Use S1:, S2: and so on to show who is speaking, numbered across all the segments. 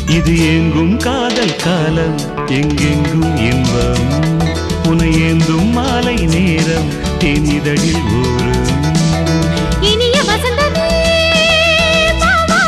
S1: இது எங்கும் காதல் காலம் எங்கெங்கும் இன்பம் உனை ஏந்தும் மாலை நேரம் தேனிதழில் ஊறும்
S2: இனிய வசந்தமே வா, வா.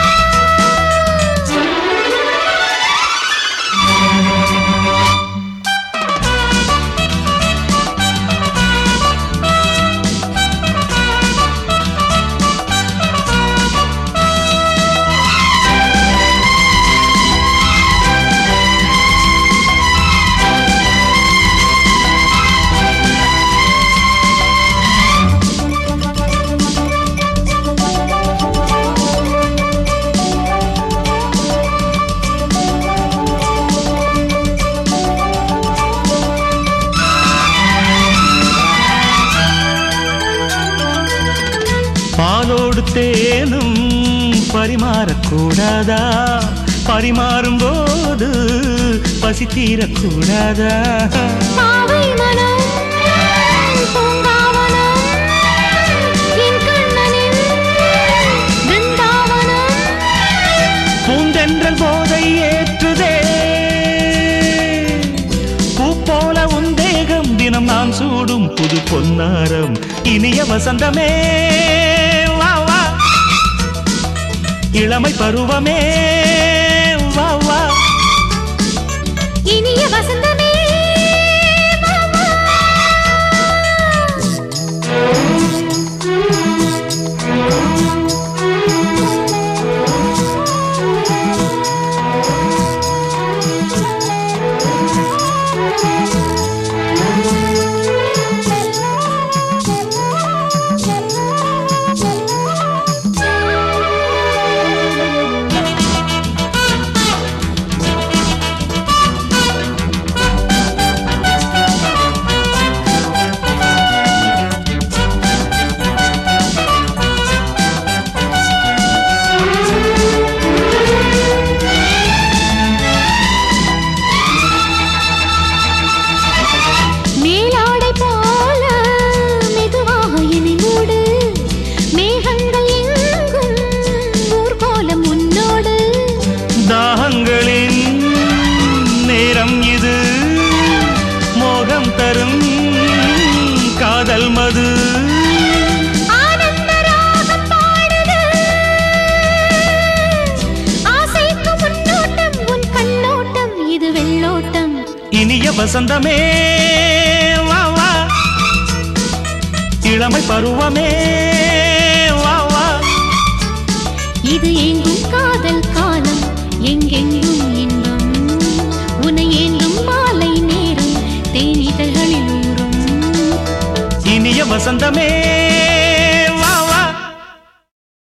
S1: பாலோடு தேனும் பரிமாறக்கூடாதா பரிமாறும் போது பசி தீரக்கூடாதா
S2: பாவை மனம் பூங்காவனம் என் கண்ணனின் பிருந்தாவனம்
S1: பூந்தென்றல் போதை ஏற்றுதே பூ போல உன் தேகம் தினம் நான் சூடும் புது பொன்னாரம் இனிய வசந்தமே வா வா இளமை பருவமே வா வா
S2: இனிய வசந்தமே வா, வா. மேலாடை போல மெதுவாக என்னை மூடு மேகங்கள் எங்கும் ஊர்கோலம் உன்னோடு
S1: தாகங்களின் நேரம் இது மோகம் தரும் காதல் மது
S2: ஆனந்த ராகம் பாடுது ஆசைக்கு முன்னோட்டம் உன் கண்ணோட்டம் இது வெள்ளோட்டம்
S1: இனிய வசந்தமே வா வா இளமை பருவமே வா வா
S2: இது எங்கும் காதல் காலம் எங்கெங்கும் இன்பம் உன்னை ஏந்தும் மாலை நேரம் தேனிதழ்களில் ஊறும்
S1: இனிய வசந்தமே